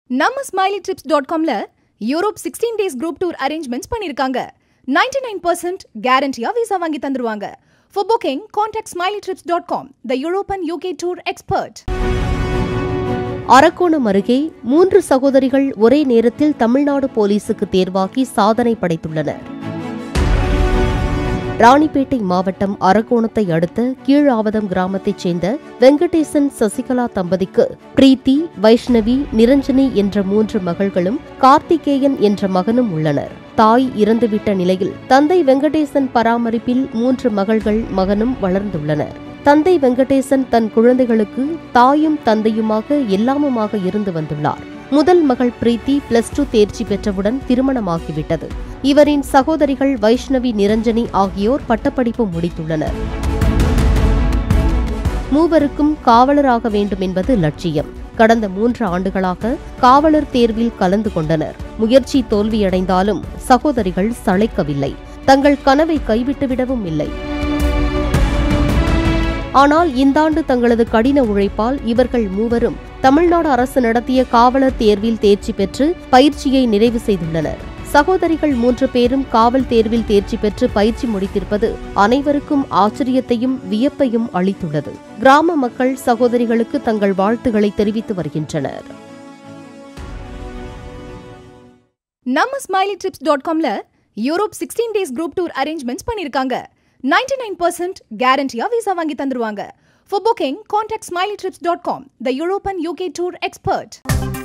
நம்ம Smiley Trips dot காம்ல Europe sixteen days group tour arrangements பண்ணிருக்காங்க நைன்டி நைன் பர்சன்ட் கேரண்டியா விசா வாங்கி தந்துருவாங்க for booking contact Smiley Trips dot com the European UK tour expert Arakkonam அருகே மூன்று சகோதரிகள் ஒரே நேரத்தில் தமிழ்நாடு போலீசுக்கு தேர்வாகி சாதனை படைத்துள்ளனர் ராணிப்பேட்டை மாவட்டம் அரக்கோணத்தை அடுத்த கீழாவதம் கிராமத்தைச் சேர்ந்த வெங்கடேசன் சசிகலா தம்பதிக்கு பிரீத்தி வைஷ்ணவி நிரஞ்சனி என்ற மூன்று மகள்களும் கார்த்திகேயன் என்ற மகனும் உள்ளனர் தாய் இறந்துவிட்ட நிலையில் தந்தை வெங்கடேசன் பராமரிப்பில் மூன்று மகள்கள் மகனும் வளர்ந்துள்ளனர் தந்தை வெங்கடேசன் தன் குழந்தைகளுக்கு தாயும் தந்தையுமாக எல்லாமுமாக இருந்து வந்துள்ளார் முதல் மகள் பிரீத்தி பிளஸ் டூ தேர்ச்சி பெற்றவுடன் திருமணமாகிவிட்டது இவரின் சகோதரிகள் வைஷ்ணவி நிரஞ்சனி ஆகியோர் பட்டப்படிப்பு முடித்துள்ளனர் மூவருக்கும் காவலராக வேண்டும் என்பது லட்சியம் கடந்த மூன்று ஆண்டுகளாக காவலர் தேர்வில் கலந்து கொண்டனர் முயற்சி தோல்வியடைந்தாலும் சகோதரிகள் சளைக்கவில்லை தங்கள் கனவை கைவிட்டுவிடவும் இல்லை ஆனால் இந்தாண்டு தங்களது கடின உழைப்பால் இவர்கள் மூவரும் தமிழ்நாடு அரசு நடத்திய காவலர் தேர்வில் தேர்ச்சி பெற்று பயிற்சியை நிறைவு செய்துள்ளனர் சகோதரிகள் மூன்று பேரும் காவல் தேர்வில் தேர்ச்சி பெற்று பயிற்சி முடித்திருப்பது அனைவருக்கும் ஆச்சரியத்தையும் வியப்பையும் அளித்துள்ளது கிராம மக்கள் சகோதரிகளுக்கு தங்கள் வாழ்த்துக்களை தெரிவித்து வருகின்றனர் நம்ம ஸ்மைலி ட்ரிப்ஸ் டாட் காம்ல Europe sixteen days group tour arrangements பண்ணிருக்காங்க நைன்டி நைன் பர்சன்ட் கேரண்டியா விசா வாங்கி தந்துருவாங்க for booking contact Smiley Trips dot com the European UK tour expert